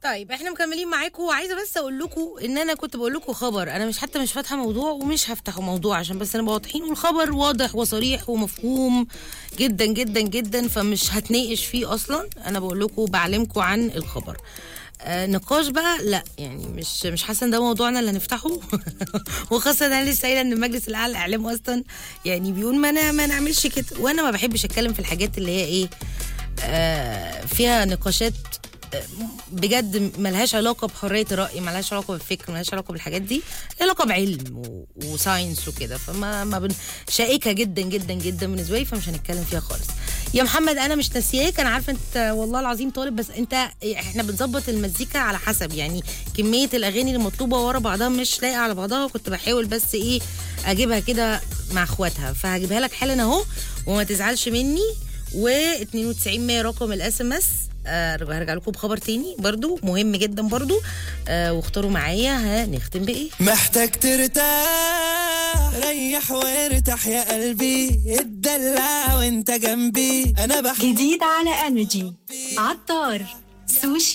طيب احنا مكملين معاكم وعايزه بس اقول لكم ان انا كنت بقول لكم خبر انا مش حتى مش فاتحه موضوع ومش هفتحه موضوع عشان بس نبقى واضحين والخبر واضح وصريح ومفهوم جدا جدا جدا فمش هتناقش فيه اصلا انا بقول لكم بعلمكم عن الخبر آه نقاش بقى لا يعني مش مش حاسه ان ده موضوعنا اللي هنفتحه وخاصه انا لسه قايله ان المجلس الاعلى للاعلام اصلا يعني بيقول ما انا ما نعملش كده وانا ما بحبش اتكلم في الحاجات اللي هي ايه آه فيها نقاشات آه، بجد ملهاش علاقه بحريه الراي ملهاش علاقه بالفكر ملهاش علاقه بالحاجات دي لها علاقه بعلم و- وساينس وكده فما ما بن... شائكه جدا جدا جدا بالنسبه لي فمش هنتكلم فيها خالص يا محمد انا مش ناسياك انا عارفه انت والله العظيم طالب بس انت احنا بنظبط المزيكا على حسب يعني كميه الاغاني المطلوبه ورا بعضها مش لايقه على بعضها وكنت بحاول بس ايه اجيبها كده مع اخواتها فهجيبها لك حالا اهو وما تزعلش مني و92 100 رقم الاس ام اس هرجع لكم بخبر تاني برضو مهم جدا برضو آه واختاروا معايا هنختم بايه محتاج ترتاح ريح وارتاح يا قلبي اتدلع وانت جنبي انا بحب جديد على انرجي عطار سوشي